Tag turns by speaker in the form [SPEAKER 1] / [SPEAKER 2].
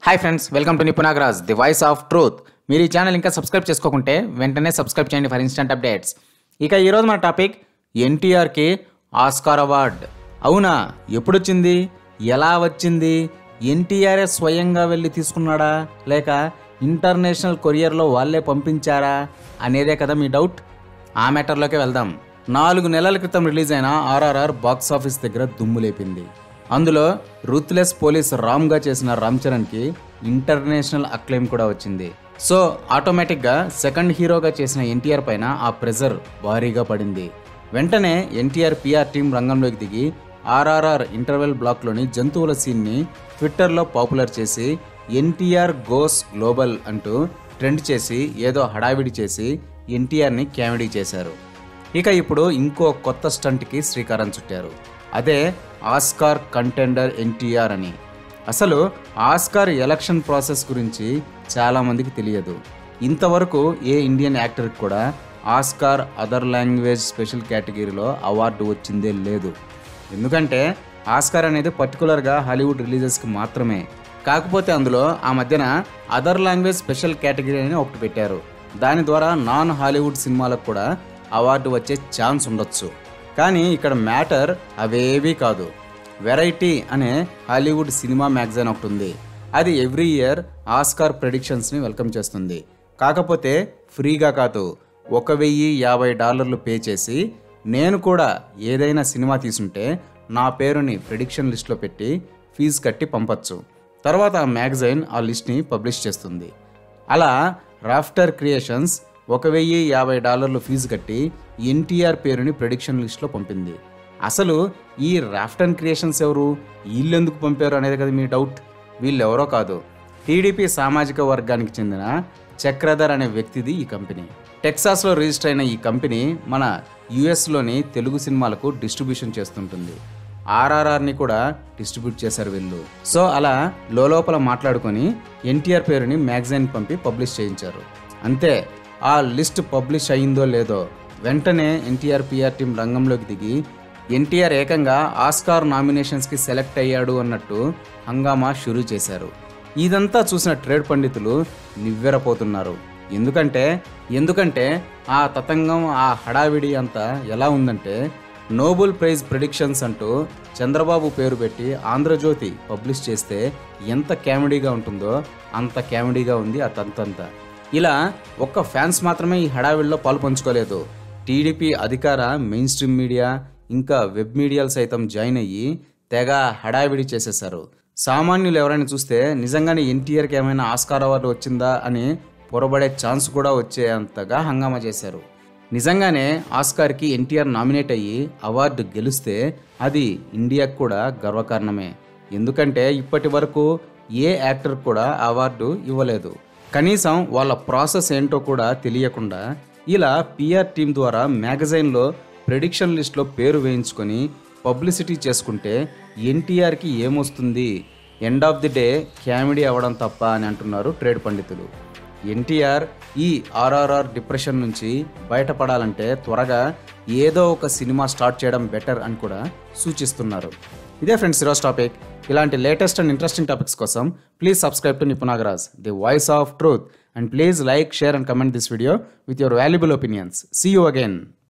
[SPEAKER 1] hi friends welcome to Nipunagaraj the voice of truth మీరు ఈ channel ఇంకా సబ్స్క్రైబ్ చేసుకోకుంటే వెంటనే సబ్స్క్రైబ్ చేయండి ఫర్ ఇన్స్టెంట్ అప్డేట్స్ ఇక ఈరోజు మన టాపిక్ ఎన్టీఆర్కి ఆస్కార్ అవార్డ్ అవునా ఎప్పుడొచ్చింది ఎలా వచ్చింది ఎన్టీఆర్ఏ స్వయంగా వెళ్ళి తీసుకున్నాడా లేక ఇంటర్నేషనల్ కొరియర్లో వాళ్ళే పంపించారా అనేదే కదా మీ డౌట్ ఆ మ్యాటర్లోకి వెళ్దాం నాలుగు నెలల క్రితం రిలీజ్ అయిన ఆర్ఆర్ఆర్ బాక్స్ ఆఫీస్ దగ్గర దుమ్ము లేపింది అందులో రూత్లెస్ పోలీస్ రామ్గా చేసిన రామ్ చరణ్కి ఇంటర్నేషనల్ అక్లెయిమ్ కూడా వచ్చింది సో ఆటోమేటిక్గా సెకండ్ హీరోగా చేసిన ఎన్టీఆర్ పైన ఆ ప్రెజర్ భారీగా పడింది వెంటనే ఎన్టీఆర్ పిఆర్ టీం రంగంలోకి దిగి ఆర్ఆర్ఆర్ ఇంటర్వెల్ బ్లాక్లోని జంతువుల సీన్ని ట్విట్టర్లో పాపులర్ చేసి ఎన్టీఆర్ గోస్ గ్లోబల్ అంటూ ట్రెండ్ చేసి ఏదో హడావిడి చేసి ఎన్టీఆర్ని క్యామెడీ చేశారు ఇక ఇప్పుడు ఇంకో కొత్త స్టంట్కి శ్రీకారం చుట్టారు అదే ఆస్కార్ కంటెండర్ ఎన్టీఆర్ అని అసలు ఆస్కార్ ఎలక్షన్ ప్రాసెస్ గురించి చాలామందికి తెలియదు ఇంతవరకు ఏ ఇండియన్ యాక్టర్కి కూడా ఆస్కార్ అదర్ లాంగ్వేజ్ స్పెషల్ కేటగిరీలో అవార్డు వచ్చిందే లేదు ఎందుకంటే ఆస్కార్ అనేది పర్టికులర్గా హాలీవుడ్ రిలీజెస్కి మాత్రమే కాకపోతే అందులో ఆ మధ్యన అదర్ లాంగ్వేజ్ స్పెషల్ కేటగిరీ అని ఒకటి పెట్టారు దాని ద్వారా నాన్ హాలీవుడ్ సినిమాలకు కూడా అవార్డు వచ్చే ఛాన్స్ ఉండొచ్చు కానీ ఇక్కడ మ్యాటర్ అవేవీ కాదు వెరైటీ అనే హాలీవుడ్ సినిమా మ్యాగజైన్ ఒకటి ఉంది అది ఎవ్రీ ఇయర్ ఆస్కార్ ప్రెడిక్షన్స్ని వెల్కమ్ చేస్తుంది కాకపోతే ఫ్రీగా కాదు ఒక వెయ్యి యాభై డాలర్లు పే చేసి నేను కూడా ఏదైనా సినిమా తీసుంటే నా పేరుని ప్రెడిక్షన్ లిస్ట్లో పెట్టి ఫీజు కట్టి పంపచ్చు తర్వాత ఆ మ్యాగజైన్ ఆ లిస్ట్ని పబ్లిష్ చేస్తుంది అలా రాఫ్టర్ క్రియేషన్స్ ఒక వెయ్యి యాభై డాలర్లు ఫీజు కట్టి ఎన్టీఆర్ పేరుని ప్రెడిక్షన్ లిస్ట్లో పంపింది అసలు ఈ రాఫ్టన్ క్రియేషన్స్ ఎవరు వీళ్ళెందుకు పంపారు అనేది కదా మీ డౌట్ వీళ్ళెవరో కాదు టీడీపీ సామాజిక వర్గానికి చెందిన చక్రధర్ అనే వ్యక్తిది ఈ కంపెనీ టెక్సాస్లో రిజిస్టర్ అయిన ఈ కంపెనీ మన యుఎస్లోని తెలుగు సినిమాలకు డిస్ట్రిబ్యూషన్ చేస్తుంటుంది ఆర్ఆర్ఆర్ని కూడా డిస్ట్రిబ్యూట్ చేశారు వీళ్ళు సో అలా లోపల మాట్లాడుకొని ఎన్టీఆర్ పేరుని మ్యాగజైన్ పంపి పబ్లిష్ చేయించారు అంతే ఆ లిస్ట్ పబ్లిష్ అయిందో లేదో వెంటనే ఎన్టీఆర్ పిఆర్ టీం రంగంలోకి దిగి ఎన్టీఆర్ ఏకంగా ఆస్కార్ నామినేషన్స్కి సెలెక్ట్ అయ్యాడు అన్నట్టు హంగామా షురూ చేశారు ఇదంతా చూసిన ట్రేడ్ పండితులు నివ్వెరపోతున్నారు ఎందుకంటే ఎందుకంటే ఆ తతంగం ఆ హడావిడి అంతా ఎలా ఉందంటే నోబెల్ ప్రైజ్ ప్రిడిక్షన్స్ అంటూ చంద్రబాబు పేరు పెట్టి ఆంధ్రజ్యోతి పబ్లిష్ చేస్తే ఎంత క్యామెడీగా ఉంటుందో అంత క్యామెడీగా ఉంది ఆ తంతంతా ఇలా ఒక్క ఫ్యాన్స్ మాత్రమే ఈ హడావిడిలో పాలు పంచుకోలేదు టీడీపీ అధికార మెయిన్ స్ట్రీమ్ మీడియా ఇంకా వెబ్ మీడియాలు సైతం జాయిన్ అయ్యి తెగ హడావిడి చేసేశారు సామాన్యులు ఎవరైనా చూస్తే నిజంగానే ఎన్టీఆర్కి ఏమైనా ఆస్కార్ అవార్డు వచ్చిందా అని పొరబడే ఛాన్స్ కూడా వచ్చేంతగా హంగామా చేశారు నిజంగానే ఆస్కార్కి ఎన్టీఆర్ నామినేట్ అయ్యి అవార్డు గెలిస్తే అది ఇండియాకు కూడా గర్వకారణమే ఎందుకంటే ఇప్పటి వరకు ఏ యాక్టర్ కూడా అవార్డు ఇవ్వలేదు కనీసం వాళ్ళ ప్రాసెస్ ఏంటో కూడా తెలియకుండా ఇలా పిఆర్ టీం ద్వారా మ్యాగజైన్లో ప్రెడిక్షన్ లిస్ట్లో పేరు వేయించుకొని పబ్లిసిటీ చేసుకుంటే ఎన్టీఆర్కి ఏమొస్తుంది end of the day comedy అవ్వడం తప్ప అని అంటున్నారు ట్రేడ్ పండితులు ఎన్టీఆర్ ఈ ఆర్ఆర్ఆర్ డిప్రెషన్ నుంచి బయటపడాలంటే త్వరగా ఏదో ఒక సినిమా స్టార్ట్ చేయడం బెటర్ అని కూడా సూచిస్తున్నారు ఇదే ఫ్రెండ్స్ ఈరోజు టాపిక్ ఇలాంటి లేటెస్ట్ అండ్ ఇంట్రెస్టింగ్ టాపిక్స్ కోసం please subscribe to Nipunagaraj the voice of truth and please like share and comment this video with your valuable opinions see you again